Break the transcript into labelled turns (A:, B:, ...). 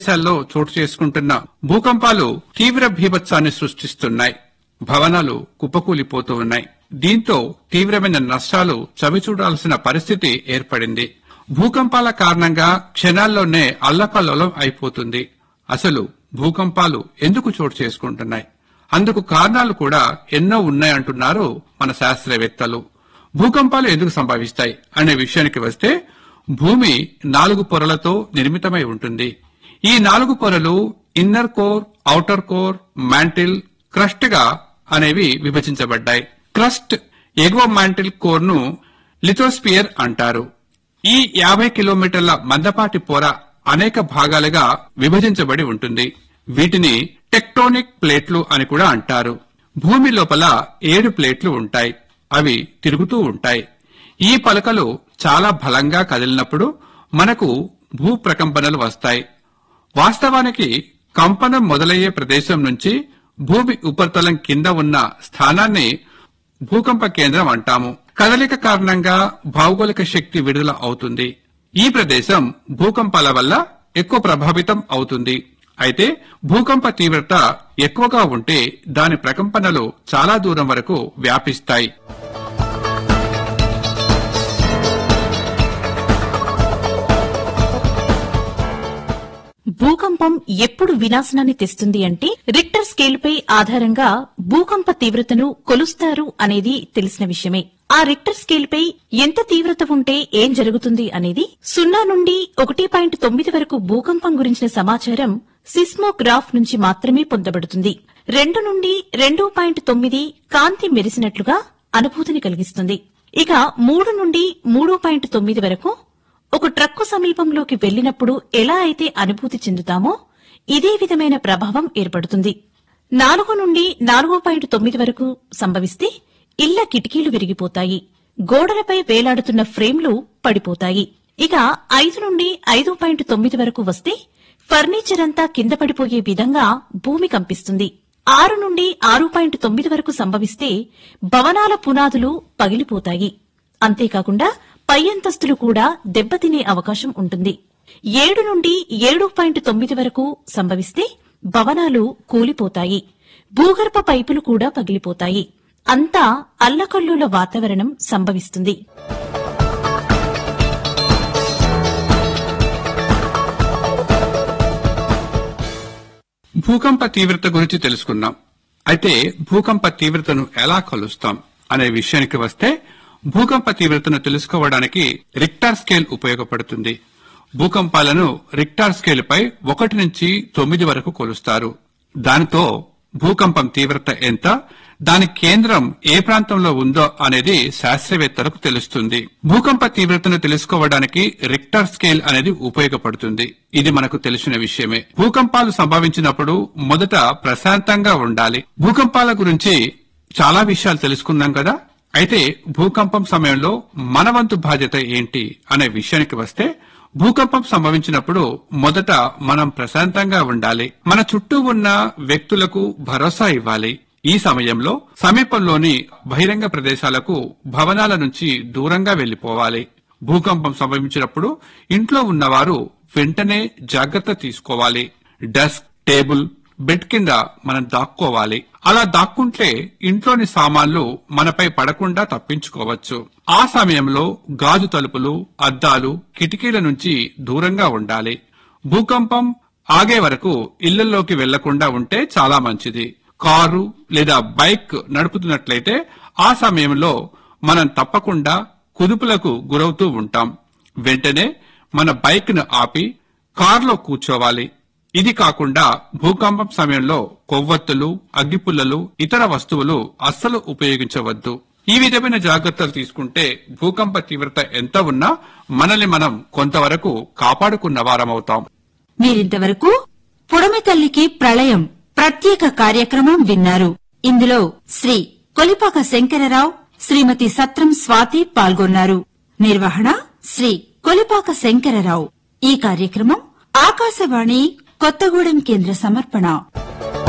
A: దేశాల్లో చోటు చేసుకుంటున్న భూకంపాలు తీవ్ర భీభత్సాన్ని సృష్టిస్తున్నాయి భవనాలు కుప్పకూలిపోతూ ఉన్నాయి దీంతో తీవ్రమైన నష్టాలు చవిచూడాల్సిన పరిస్థితి ఏర్పడింది భూకంపాల కారణంగా క్షణాల్లోనే అల్లకల్లోలం అయిపోతుంది అసలు భూకంపాలు ఎందుకు చోటు చేసుకుంటున్నాయి అందుకు కారణాలు కూడా ఎన్నో ఉన్నాయంటున్నారు మన శాస్త్రవేత్తలు భూకంపాలు ఎందుకు సంభవిస్తాయి అనే విషయానికి వస్తే భూమి నాలుగు పొరలతో నిర్మితమై ఉంటుంది ఈ నాలుగు పొరలు inner core outer core mantle crust గా అనేవి విభజించబడ్డాయి క్రస్ట్ ఎగువ మ్యాంటిల్ కోర్ ను లిథోస్పియర్ అంటారు ఈ యాభై కిలోమీటర్ల మందపాటి పొర అనేక భాగాలుగా విభజించబడి ఉంటుంది వీటిని టెక్టోనిక్ ప్లేట్లు అని కూడా అంటారు భూమి లోపల ఏడు ప్లేట్లు ఉంటాయి అవి తిరుగుతూ ఉంటాయి ఈ పలకలు చాలా బలంగా కదిలినప్పుడు మనకు భూ ప్రకంపనలు వస్తాయి వాస్తవానికి కంపనం మొదలయ్యే ప్రదేశం నుంచి భూమి ఉపరితలం కింద ఉన్న స్థానాన్ని భూకంప కేంద్రం అంటాము కదలిక కారణంగా భౌగోళిక శక్తి విడుదల అవుతుంది ఈ ప్రదేశం భూకంపాల వల్ల ఎక్కువ ప్రభావితం అవుతుంది అయితే భూకంప తీవ్రత ఎక్కువగా ఉంటే దాని ప్రకంపనలు చాలా దూరం వరకు వ్యాపిస్తాయి
B: భూకంపం ఎప్పుడు వినాశనాన్ని తెస్తుంది అంటే రిక్టర్ స్కేల్ పై ఆధారంగా భూకంప తీవ్రతను కొలుస్తారు అనేది తెలిసిన విషయమే ఆ రిక్టర్ స్కేల్ పై ఎంత తీవ్రత ఉంటే ఏం జరుగుతుంది అనేది సున్నా నుండి ఒకటి పాయింట్ తొమ్మిది వరకు భూకంపం గురించిన సమాచారం సిస్మోగ్రాఫ్ నుంచి మాత్రమే పొందబడుతుంది రెండు నుండి రెండు పాయింట్ తొమ్మిది కాంతి మెరిసినట్లుగా అనుభూతిని కలిగిస్తుంది ఇక మూడు నుండి మూడు పాయింట్ తొమ్మిది వరకు ఒక ట్రక్కు సమీపంలోకి వెళ్లినప్పుడు ఎలా అయితే అనుభూతి చెందుతామో ఇదే విధమైన ప్రభావం ఏర్పడుతుంది నాలుగు నుండి నాలుగు పాయింట్ తొమ్మిది వరకు సంభవిస్తే ఇళ్ల కిటికీలు విరిగిపోతాయి గోడలపై వేలాడుతున్న ఫ్రేమ్లు పడిపోతాయి ఇక ఐదు నుండి ఐదు పాయింట్ తొమ్మిది వరకు వస్తే ఫర్నిచర్ అంతా కింద పడిపోయే విధంగా భూమి కంపిస్తుంది ఆరు నుండి ఆరు పాయింట్ తొమ్మిది వరకు సంభవిస్తే భవనాల పునాదులు పగిలిపోతాయి అంతేకాకుండా పై అంతస్తులు కూడా దెబ్బతినే అవకాశం ఉంటుంది ఏడు నుండి ఏడు పాయింట్ తొమ్మిది వరకు సంభవిస్తే భవనాలు కూలిపోతాయి భూగర్భ పైపులు కూడా పగిలిపోతాయి అంతా అల్లకల్లోల వాతావరణం సంభవిస్తుంది
A: భూకంప తీవ్రత గురించి తెలుసుకున్నాం అయితే భూకంప తీవ్రతను ఎలా కొలుస్తాం అనే విషయానికి వస్తే భూకంప తీవ్రతను తెలుసుకోవడానికి రిక్టార్ స్కేల్ ఉపయోగపడుతుంది భూకంపాలను రిక్టార్ స్కేల్ పై ఒకటి నుంచి తొమ్మిది వరకు కొలుస్తారు దానితో భూకంపం తీవ్రత ఎంత దాని కేంద్రం ఏ ప్రాంతంలో ఉందో అనేది శాస్త్రవేత్తలకు తెలుస్తుంది భూకంప తీవ్రతను తెలుసుకోవడానికి రిక్టర్ స్కేల్ అనేది ఉపయోగపడుతుంది ఇది మనకు తెలిసిన విషయమే భూకంపాలు సంభవించినప్పుడు మొదట ప్రశాంతంగా ఉండాలి భూకంపాల గురించి చాలా విషయాలు తెలుసుకున్నాం కదా అయితే భూకంపం సమయంలో మన వంతు బాధ్యత ఏంటి అనే విషయానికి వస్తే భూకంపం సంభవించినప్పుడు మొదట మనం ప్రశాంతంగా ఉండాలి మన చుట్టూ ఉన్న వ్యక్తులకు భరోసా ఇవ్వాలి ఈ సమయంలో సమీపంలోని బహిరంగ ప్రదేశాలకు భవనాల నుంచి దూరంగా వెళ్లిపోవాలి భూకంపం సంభవించినప్పుడు ఇంట్లో ఉన్నవారు వెంటనే జాగ్రత్త తీసుకోవాలి డెస్క్ టేబుల్ బెడ్ కింద మనం దాక్కోవాలి అలా దాక్కుంటే ఇంట్లోని సామాన్లు మనపై పడకుండా తప్పించుకోవచ్చు ఆ సమయంలో గాజు తలుపులు అద్దాలు కిటికీల నుంచి దూరంగా ఉండాలి భూకంపం ఆగే వరకు ఇళ్లలోకి వెళ్లకుండా ఉంటే చాలా మంచిది కారు లేదా బైక్ నడుపుతున్నట్లయితే ఆ సమయంలో మనం తప్పకుండా కుదుపులకు గురవుతూ ఉంటాం వెంటనే మన బైక్ ను ఆపి కారులో కూర్చోవాలి ఇది కాకుండా భూకంపం సమయంలో కొవ్వొత్తులు అగ్గిపుల్లలు ఇతర వస్తువులు అస్సలు ఉపయోగించవద్దు ఈ విధమైన జాగ్రత్తలు తీసుకుంటే భూకంప తీవ్రత ఎంత ఉన్నా మనల్ని మనం కొంతవరకు కాపాడుకున్న వారమవుతాం
C: మీరింతవరకు పుడమి తల్లికి ప్రళయం ప్రత్యేక కార్యక్రమం విన్నారు ఇందులో శ్రీ కొలిపాక శంకరరావు శ్రీమతి సత్రం స్వాతి పాల్గొన్నారు నిర్వహణ శ్రీ కొలిపాక శంకరరావు ఈ కార్యక్రమం ఆకాశవాణి కొత్తగూడెం కేంద్ర సమర్పణ